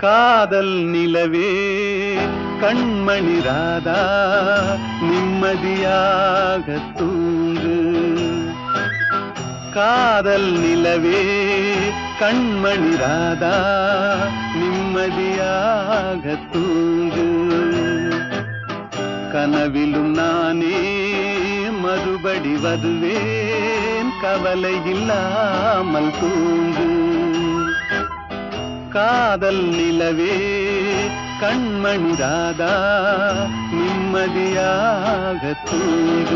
காதல் நிலவே கண்மணி ராதா நிம்மதியாக தூங்கு காதல் நிலவே கண்மணி ராதா நிம்மதியாக தூங்கு கனவிலும் நானே மறுபடி வருவேன் கவலை இல்லாமல் தூங்கு காதல் நிலவே கண்மணி ராதா நிம்மதியாக தூங்கு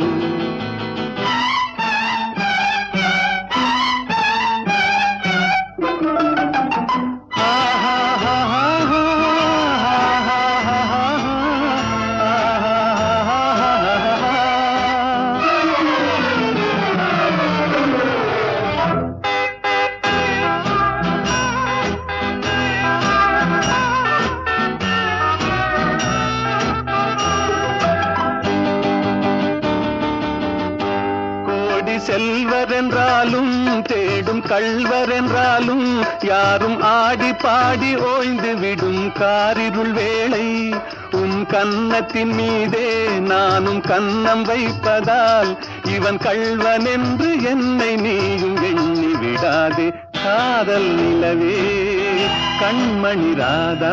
கோடி செல்வர் என்றாலும் தேடும் கள்வர் என்றாலும் யாரும் ஆடி பாடி ஓய்ந்து விடும் காரிருள் வேளை உன் கன்னத்தின் மீதே நானும் கன்னம் வைப்பதால் இவன் கள்வன் என்று என்னை நீயும் எண்ணி விடாதே காதல் நிலவே கண்மணி ராதா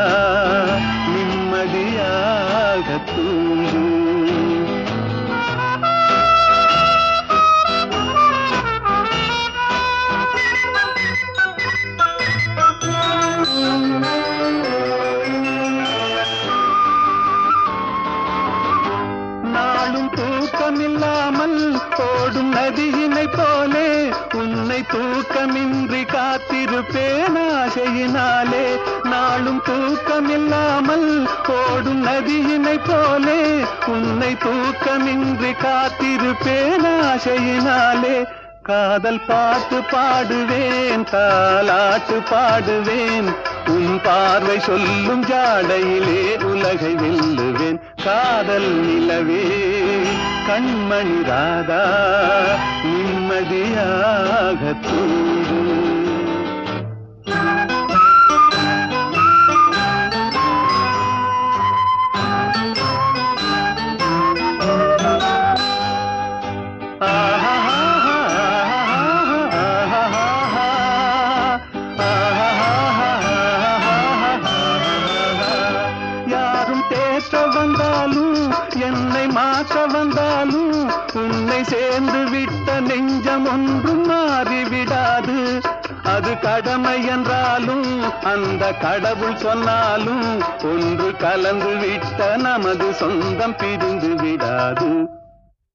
நிம்மதியாக தூங்கு நாளும் தூக்கமில்லாமல் ஓடும் நதியினை போலே உன்னை தூக்கமின்றி காத்திருப்பேன் ஆசையினாலே நாளும் தூக்கமில்லாமல் ஓடும் நதியினை போலே உன்னை தூக்கமின்றி காத்திருப்பேன் ஆசையினாலே காதல் பாட்டு பாடுவேன் தாலாட்டு பாடுவேன் உன் பார்வை சொல்லும் ஜாடையிலே உலகை வெல்லுவேன் காதல் நிலவே கண்மணி ராதா நிம்மதியாக தூங்கு யாரும் தேற்ற வந்தாலும் என்னை மாற்ற வந்தாலும் உன்னை சேர்ந்து விட்ட நெஞ்சம் ஒன்றும் மாறிவிடாது அது கடமை என்றாலும் அந்த கடவுள் சொன்னாலும் ஒன்று கலந்து விட்ட நமது சொந்தம் பிரிந்து விடாது